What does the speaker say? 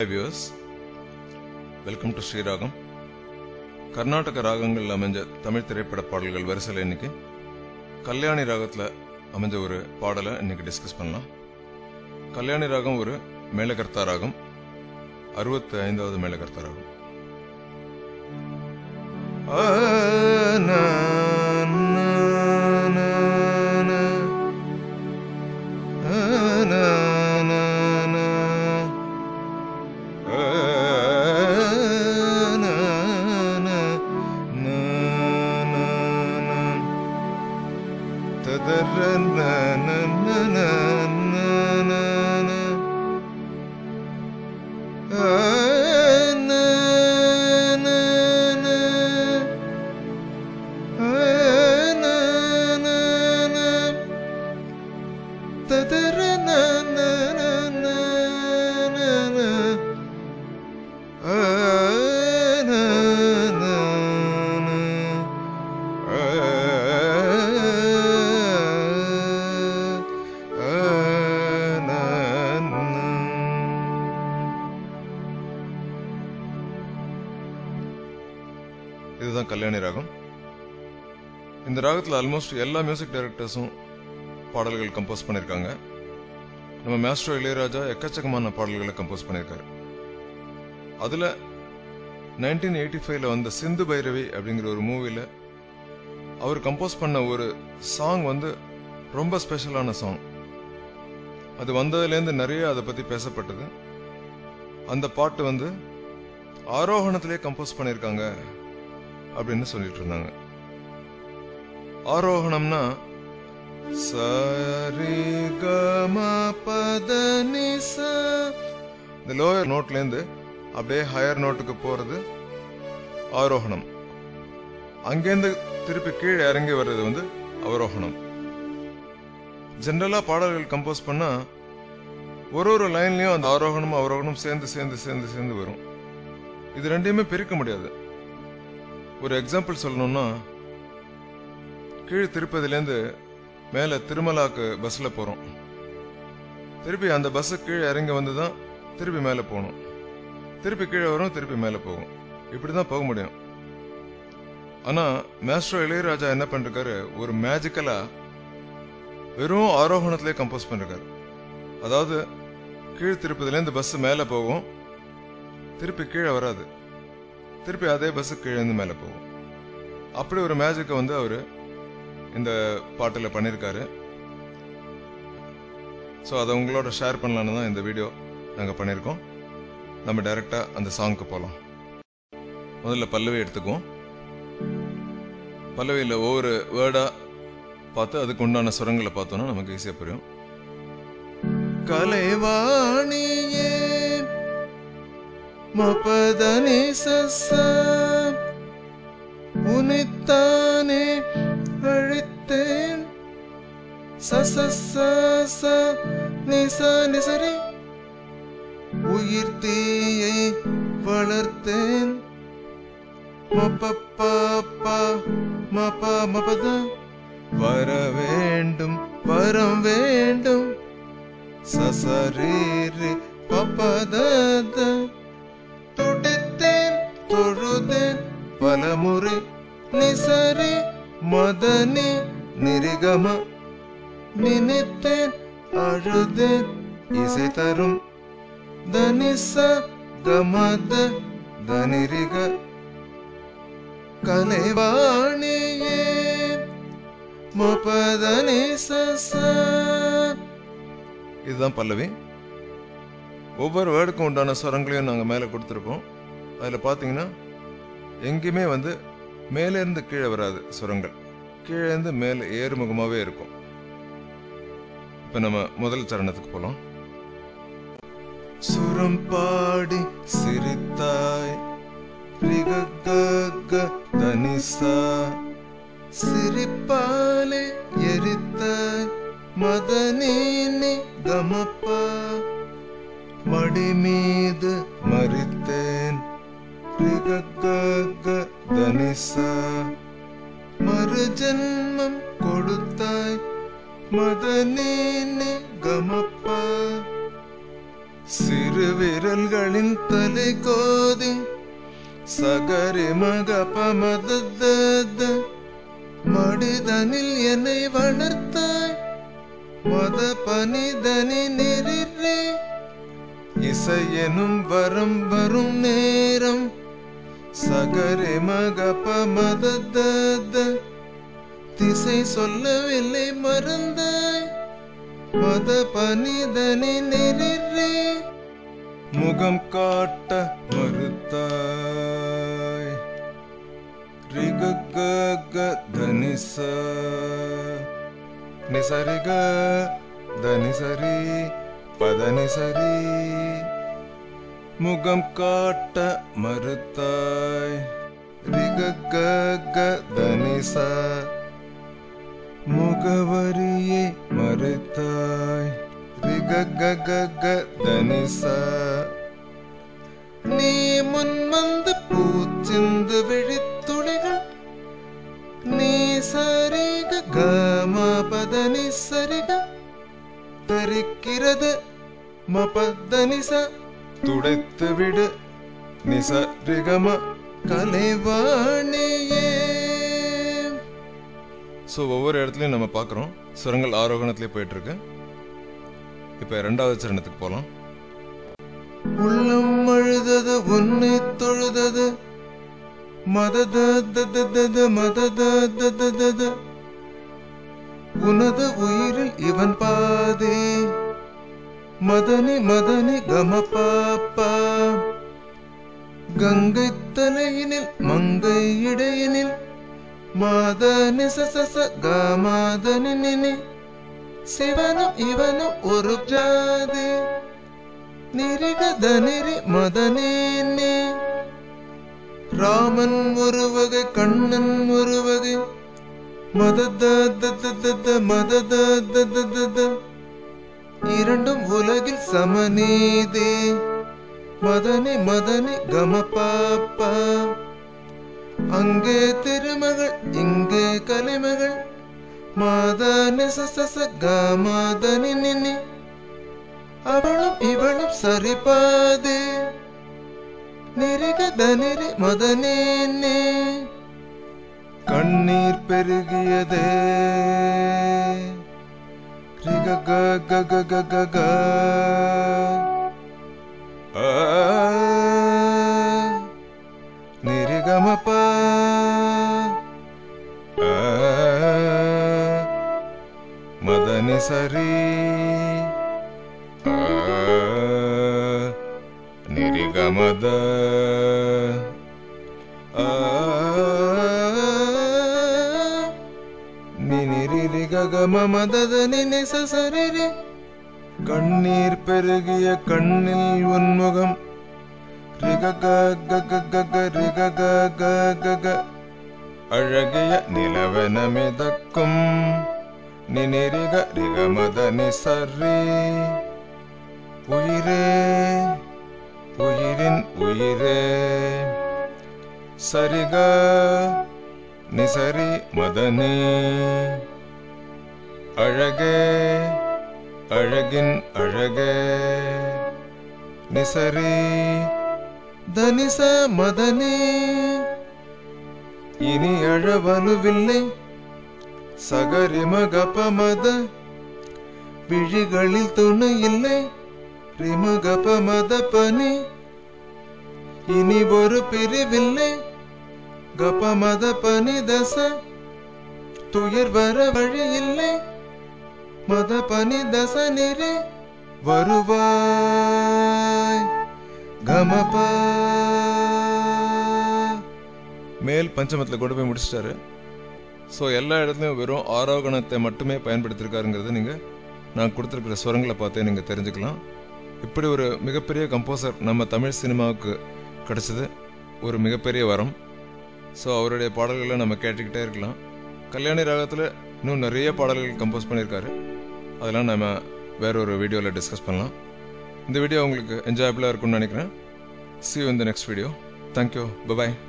Viewers welcome to Sriragam Karnataka ராகங்கள் அமைஞ்ச தமிழ் திரைப்பட பாடல்கள் வரிசையில் இன்னைக்கு கல்யாணி ராகத்தில் அமைஞ்ச ஒரு பாடலை இன்னைக்கு டிஸ்கஸ் பண்ணலாம் கல்யாணி ராகம் ஒரு மேலகர்த்தா ராகம் அறுபத்தி ஐந்தாவது மேலகர்த்தா ராகம் ஆ, நா, நா, நா, நா. ஆ, நா, நா, நா. ஆ, நா, நா, நா, நா, நா. ததர, நா, நா, நா, நா, நா, நா, நா. ஆ, நா, நா, நா. ஆ, நா, நா, நா. ததர, நா, நா, நா, நா, நா, நா. ஆ, நா, நா, நா. ஆ, ஆ, நா, நா. இதுதான் கல்யாணி ராகம் இந்த ராகத்தில் ஆல்மோஸ்ட் எல்லா மியூசிக் டைரக்டர்ஸும் பாடல்கள் கம்போஸ் பண்ணியிருக்காங்க நம்ம மாஸ்டர் இளையராஜா எக்கச்சக்கமான பாடல்களை கம்போஸ் பண்ணியிருக்காரு அதில் நைன்டீன் எயிட்டி ஃபைவ்ல வந்த சிந்து பைரவி அப்படிங்கிற ஒரு மூவியில் அவர் கம்போஸ் பண்ண ஒரு சாங் வந்து ரொம்ப ஸ்பெஷலான சாங் அது வந்ததுலேருந்து நிறைய அதை பற்றி பேசப்பட்டது அந்த பாட்டு வந்து ஆரோகணத்திலே கம்போஸ் பண்ணியிருக்காங்க அப்படின்னு சொல்லிட்டு இருந்தாங்க ஆரோகணம்னா சரி கம பத நிச இந்த லோயர் நோட்லேருந்து அப்படியே ஹையர் நோட்டுக்கு போறது ஆரோகணம் அங்கேருந்து திருப்பி கீழே இறங்கி வர்றது வந்து அவரோகணம் ஜென்ரலா பாடல்கள் கம்போஸ் பண்ணா ஒரு ஒரு லைன்லயும் அந்த ஆரோகணமும் அவரோகணம் சேர்ந்து சேர்ந்து சேர்ந்து சேர்ந்து வரும் இது ரெண்டையுமே பிரிக்க முடியாது ஒரு எக்ஸாம்பிள் சொல்லணும்னா கீழ் திருப்பதிலேருந்து மேலே திருமலாக்கு பஸ்ஸில் போகிறோம் திருப்பி அந்த பஸ்ஸு கீழே இறங்கி வந்து தான் திருப்பி மேலே போகணும் திருப்பி கீழே வரும் திருப்பி மேலே போகும் இப்படி தான் போக முடியும் ஆனால் மேஸ்ட்ரோ இளையராஜா என்ன பண்ணிருக்காரு ஒரு மேஜிக்கலாக வெறும் ஆரோகணத்திலே கம்போஸ் பண்ணிருக்காரு அதாவது கீழ் திருப்பதிலேருந்து பஸ் மேலே போகும் திருப்பி கீழே வராது திருப்பி அதே பஸ் கீழே இருந்து மேலே போகும் அப்படி ஒரு மேஜிக்கை வந்து அவர் இந்த பாட்டில் பண்ணியிருக்காரு ஸோ அதை உங்களோட ஷேர் பண்ணலான்னு தான் இந்த வீடியோ நாங்கள் பண்ணியிருக்கோம் நம்ம டைரெக்டாக அந்த சாங்க்கு போகலாம் முதல்ல பல்லவி எடுத்துக்குவோம் பல்லவியில் ஒவ்வொரு வேர்டாக பார்த்து அதுக்கு உண்டான சுரங்களை பார்த்தோன்னா நமக்கு ஈஸியாக புரியும் கலைவாணியே மபதனி சச உனித்தானே அழித்தேன் சசச நிச நிசரி உயிர் தீயை வளர்த்தேன் மப்பப்பா மப மபத வர வேண்டும் வரம் வேண்டும் சசரீரி பபதத துடித்தேன் தொழுதேன் பலமுறை நிசரி மதனி நிரிகம நினைத்தேன் அழுதேன் இசை தரும் தனிச கமத தனிரிக கலைவாணியே மபதனி சச இதுதான் பல்லவி ஒவ்வொரு வேர்டுக்கும் உண்டான ஸ்வரங்களையும் நாங்கள் மேலே கொடுத்துருப்போம் அதில் பார்த்தீங்கன்னா எங்கேயுமே வந்து மேலேருந்து கீழே வராது சுரங்கள் கீழேருந்து மேலே ஏறுமுகமாகவே இருக்கும் இப்போ நம்ம முதல் சரணத்துக்கு போகலாம் சுரம் பாடி சிரித்தாய் ரிகக தனிசா சிரிப்பாலே எரித்தாய் மதனீனி கமப்பா மடி மீது மறித்தேன் ரிகக தனிசா மறுஜன்மம் கொடுத்தாய் மதனீனி கமப்பா சிறு விரல்களின் தலை கோதி சகரி மகப மதத மடிதனில் என்னை வளர்த்தாய் மத பனிதனி நெறிறே இசையெனும் வரம் வரும் நேரம் சகரி மகப மதத திசை சொல்லவில்லை மறந்தாய் மத பனிதனி நெறிறே முகம் காட்ட மறுத்தாய் ரிக தனிச நிசரிக தனிசரி பதனிசரி முகம் காட்ட மறுத்தாய் ரிக தனிச முகவரியை மறுத்தாய் ரிக தனிச நீ முன் வந்து பூச்சிந்து விழித்துளிகள் நீ சரிக கமா பதனி சரிக தரிக்கிறது மபதனிச துடைத்து விடு நிச ரிகம கலைவாணியே ஸோ ஒவ்வொரு இடத்துலையும் நம்ம பார்க்குறோம் சுரங்கள் ஆரோகணத்திலே போயிட்டு இருக்கு இப்போ ரெண்டாவது சரணத்துக்கு போகலாம் உள்ளம் அழுதது உன்னை தொழுதது மதத தததத மதத தததத உனது உயிரில் இவன் பாதே மதனி மதனி கம பாப்பா கங்கை தலையினில் மங்கை இடையினில் மாதனி சசச காமாதனி நினி சிவனும் இவனும் ஒரு ஜாதி நிரிகதனிரி மதனேனே ராமன் ஒரு வகை கண்ணன் ஒரு வகை மதத தததத மதத தததத இரண்டும் உலகில் சமநீதி மதனி மதனி கம பாப்பா அங்கே திருமகள் இங்கே கலைமகள் மாதானி சசச காமாதனி நினி அவளும் இவளும் சரிபாதே நிரிக தனிரி மதனேனே கண்ணீர் பெருகியதே ரிக க க க க க க ஆ, நிரிகமப ஆ, மதனி சரி ஆ, நிரிகமத ஆ, நினிரிகம மதத நினிச சரிரி கண்ணீர் பெருகிய கண்ணில் உன்முகம் ரிக க க க க க ரிக க க க க அழகிய நிலவன மிதக்கும் நினிரிக ரிகமத நிசரி உயிரே உயிரின் உயிரே சரிக நிசரி மதனே அழகே அழகின் அழகே நிசரி தனிச மதனே இனி அழவலுவில்லை சகரிமகப மத விழிகளில் துணை இல்லை ரிமகப மத பனி இனி ஒரு பிரிவில்லை கப மத பனி தச துயர் வர வழி இல்லை மத பனி தச நிறை வருவாய் கமபா மேல் பஞ்சமத்தில் கொண்டு போய் முடிச்சிட்டாரு ஸோ எல்லா இடத்துலையும் வெறும் ஆரோகணத்தை மட்டுமே பயன்படுத்தியிருக்காருங்கிறத நீங்கள் நான் கொடுத்துருக்கிற சுரங்களை பார்த்தே நீங்கள் தெரிஞ்சுக்கலாம் இப்படி ஒரு மிகப்பெரிய கம்போசர் நம்ம தமிழ் சினிமாவுக்கு கிடைச்சது ஒரு மிகப்பெரிய வரம் ஸோ அவருடைய பாடல்களை நம்ம கேட்டுக்கிட்டே இருக்கலாம் கல்யாணி ராகத்தில் இன்னும் நிறைய பாடல்கள் கம்போஸ் பண்ணியிருக்காரு அதெல்லாம் நம்ம வேற ஒரு வீடியோவில் டிஸ்கஸ் பண்ணலாம் இந்த வீடியோ உங்களுக்கு என்ஜாயபிளாக இருக்கும்னு நினைக்கிறேன் see you in the next video thank you bye bye